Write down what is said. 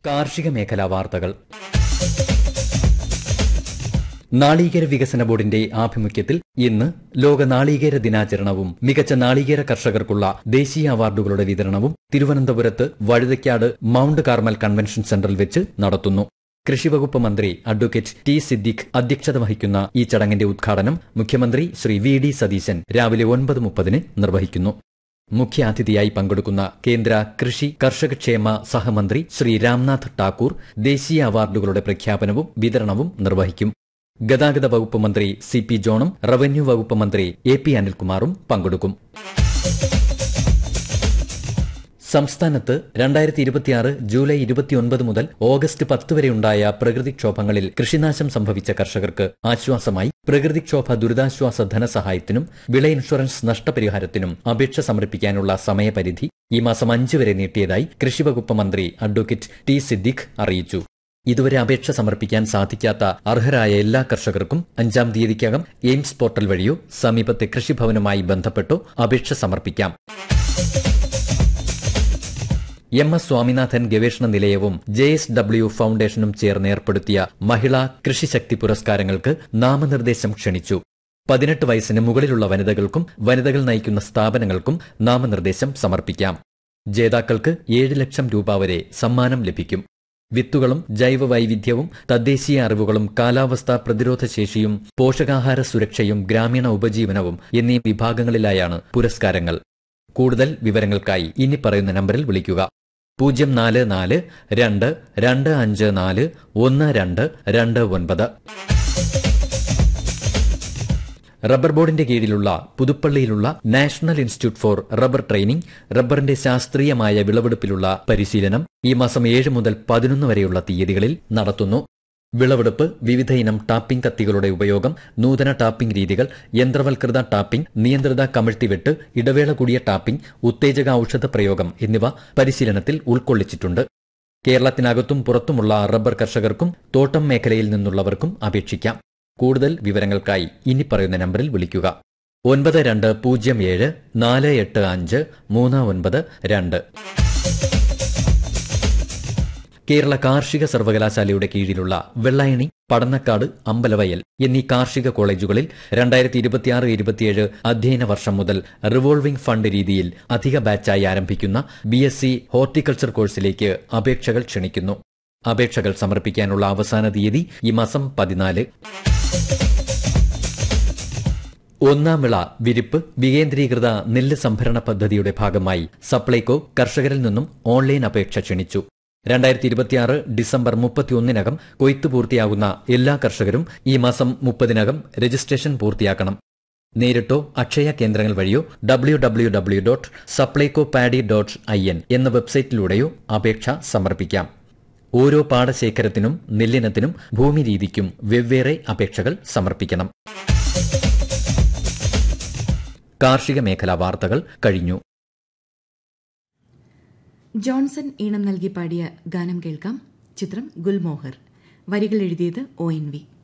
കാർഷിക മേഖലാ വാർത്തകൾ നാളികേര വികസന ബോർഡിന്റെ ആഭിമുഖ്യത്തിൽ ഇന്ന് ലോക നാളികേര ദിനാചരണവും മികച്ച നാളികേര കർഷകർക്കുള്ള ദേശീയ അവാർഡുകളുടെ വിതരണവും തിരുവനന്തപുരത്ത് വഴുതയ്ക്കാട് മൌണ്ട് കാർമൽ കൺവെൻഷൻ സെന്ററിൽ വെച്ച് നടത്തുന്നു കൃഷിവകുപ്പ് മന്ത്രി അഡ്വക്കേറ്റ് ടി സിദ്ദിഖ് അധ്യക്ഷത വഹിക്കുന്ന ഈ ചടങ്ങിന്റെ ഉദ്ഘാടനം മുഖ്യമന്ത്രി ശ്രീ വി ഡി സതീശൻ രാവിലെ ഒൻപത് മുപ്പതിന് നിർവഹിക്കുന്നു മുഖ്യാതിഥിയായി പങ്കെടുക്കുന്ന കേന്ദ്ര കൃഷി കർഷകക്ഷേമ സഹമന്ത്രി ശ്രീ രാംനാഥ് ടാക്കൂർ ദേശീയ അവാർഡുകളുടെ പ്രഖ്യാപനവും വിതരണവും നിർവഹിക്കും ഗതാഗത വകുപ്പ് മന്ത്രി സി പി ജോണും റവന്യൂ വകുപ്പ് മന്ത്രി എ പി അനിൽകുമാറും പങ്കെടുക്കും സംസ്ഥാനത്ത് രണ്ടായിരത്തി ഇരുപത്തിയാറ് ജൂലൈ ഇരുപത്തിയൊൻപത് മുതൽ ഓഗസ്റ്റ് പത്ത് വരെയുണ്ടായ പ്രകൃതിക്ഷോഭങ്ങളിൽ കൃഷിനാശം സംഭവിച്ച കർഷകർക്ക് ആശ്വാസമായി പ്രകൃതിക്ഷോഭ ദുരിതാശ്വാസ ധനസഹായത്തിനും വിള ഇൻഷുറൻസ് നഷ്ടപരിഹാരത്തിനും അപേക്ഷ സമർപ്പിക്കാനുള്ള സമയപരിധി ഈ മാസം അഞ്ച് വരെ നീട്ടിയതായി കൃഷിവകുപ്പ് മന്ത്രി അഡ്വക്കേറ്റ് ടി സിദ്ദിഖ് അറിയിച്ചു ഇതുവരെ അപേക്ഷ സമർപ്പിക്കാൻ സാധിക്കാത്ത അർഹരായ എല്ലാ കർഷകർക്കും അഞ്ചാം തീയതിക്കകം എയിംസ് പോർട്ടൽ വഴിയോ സമീപത്തെ കൃഷിഭവനുമായി ബന്ധപ്പെട്ടോ അപേക്ഷ സമർപ്പിക്കാം എം എസ് സ്വാമിനാഥൻ ഗവേഷണ നിലയവും ജെ എസ് ഡബ്ല്യു ഫൌണ്ടേഷനും ചേർന്ന് ഏർപ്പെടുത്തിയ മഹിളാ കൃഷിശക്തി പുരസ്കാരങ്ങൾക്ക് നാമനിർദ്ദേശം ക്ഷണിച്ചു പതിനെട്ട് വയസ്സിന് മുകളിലുള്ള വനിതകൾക്കും വനിതകൾ നയിക്കുന്ന സ്ഥാപനങ്ങൾക്കും നാമനിർദ്ദേശം സമർപ്പിക്കാം ജേതാക്കൾക്ക് ഏഴ് ലക്ഷം രൂപ വരെ സമ്മാനം ലഭിക്കും വിത്തുകളും ജൈവ വൈവിധ്യവും തദ്ദേശീയ അറിവുകളും കാലാവസ്ഥാ പ്രതിരോധ ശേഷിയും പോഷകാഹാര സുരക്ഷയും ഗ്രാമീണ ഉപജീവനവും എന്നീ വിഭാഗങ്ങളിലായാണ് പുരസ്കാരങ്ങൾ കൂടുതൽ വിവരങ്ങൾക്കായി ഇനി പറയുന്ന നമ്പറിൽ വിളിക്കുക പൂജ്യം നാല് നാല് രണ്ട് രണ്ട് അഞ്ച് നാല് ഒന്ന് രണ്ട് രണ്ട് ഒൻപത് റബ്ബർ ബോർഡിന്റെ കീഴിലുള്ള പുതുപ്പള്ളിയിലുള്ള national institute for rubber training റബ്ബറിന്റെ ശാസ്ത്രീയമായ വിളവെടുപ്പിലുള്ള പരിശീലനം ഈ മാസം ഏഴ് മുതൽ പതിനൊന്ന് വരെയുള്ള തീയതികളിൽ നടത്തുന്നു വിളവെടുപ്പ് വിവിധ ഇനം ടാപ്പിംഗ് കത്തികളുടെ ഉപയോഗം നൂതന ടാപ്പിംഗ് രീതികൾ യന്ത്രവൽകൃത ടാപ്പിംഗ് നിയന്ത്രിത കമിഴ്ത്തിവെട്ട് ഇടവേള കൂടിയ ടാപ്പിംഗ് ഉത്തേജക ഔഷധ പ്രയോഗം എന്നിവ പരിശീലനത്തിൽ ഉൾക്കൊള്ളിച്ചിട്ടുണ്ട് കേരളത്തിനകത്തും പുറത്തുമുള്ള റബ്ബർ കർഷകർക്കും തോട്ടം മേഖലയിൽ നിന്നുള്ളവർക്കും അപേക്ഷിക്കാം കൂടുതൽ വിവരങ്ങൾക്കായി ഇനി പറയുന്ന നമ്പറിൽ വിളിക്കുക ഒൻപത് രണ്ട് പൂജ്യം ഏഴ് നാല് എട്ട് അഞ്ച് മൂന്ന് ഒൻപത് രണ്ട് കേരള കാർഷിക സർവകലാശാലയുടെ കീഴിലുള്ള വെള്ളായണി പടന്നക്കാട് അമ്പലവയൽ എന്നീ കാർഷിക കോളേജുകളിൽ രണ്ടായിരത്തി ഇരുപത്തിയാറ് ഇരുപത്തിയേഴ് അധ്യയന വർഷം മുതൽ റിവോൾവിംഗ് ഫണ്ട് രീതിയിൽ അധിക ബാച്ചായി ആരംഭിക്കുന്ന ബി എസ് സി ഹോർട്ടിക്കൾച്ചർ കോഴ്സിലേക്ക് അപേക്ഷകൾ ക്ഷണിക്കുന്നു അപേക്ഷകൾ സമർപ്പിക്കാനുള്ള അവസാന തീയതി ഈ മാസം പതിനാല് ഒന്നാം വിള വിരിപ്പ് വികേന്ദ്രീകൃത നെല്ല് സംഭരണ പദ്ധതിയുടെ ഭാഗമായി സപ്ലൈകോ കർഷകരിൽ നിന്നും ഓൺലൈൻ അപേക്ഷ ക്ഷണിച്ചു രണ്ടായിരത്തി ഇരുപത്തിയാറ് ഡിസംബർ മുപ്പത്തിയൊന്നിനകം കൊയ്ത്ത് പൂർത്തിയാകുന്ന എല്ലാ കർഷകരും ഈ മാസം മുപ്പതിനകം രജിസ്ട്രേഷൻ പൂർത്തിയാക്കണം നേരിട്ടോ അക്ഷയ കേന്ദ്രങ്ങൾ വഴിയോ W W W dot Supplyco paddy dot I N എന്ന വെബ്സൈറ്റിലൂടെയോ അപേക്ഷ സമർപ്പിക്കാം ഓരോ പാടശേഖരത്തിനും നെല്ലിനത്തിനും ഭൂമി രീതിക്കും വെവ്വേറെ അപേക്ഷകൾ സമർപ്പിക്കണം കാർഷിക മേഖലാ വാർത്തകൾ കഴിഞ്ഞു ജോൺസൺ ഈണം നൽകി പാടിയ ഗാനം കേൾക്കാം ചിത്രം ഗുൽമോഹർ വരികൾ എഴുതിയത് ഒ എൻ വി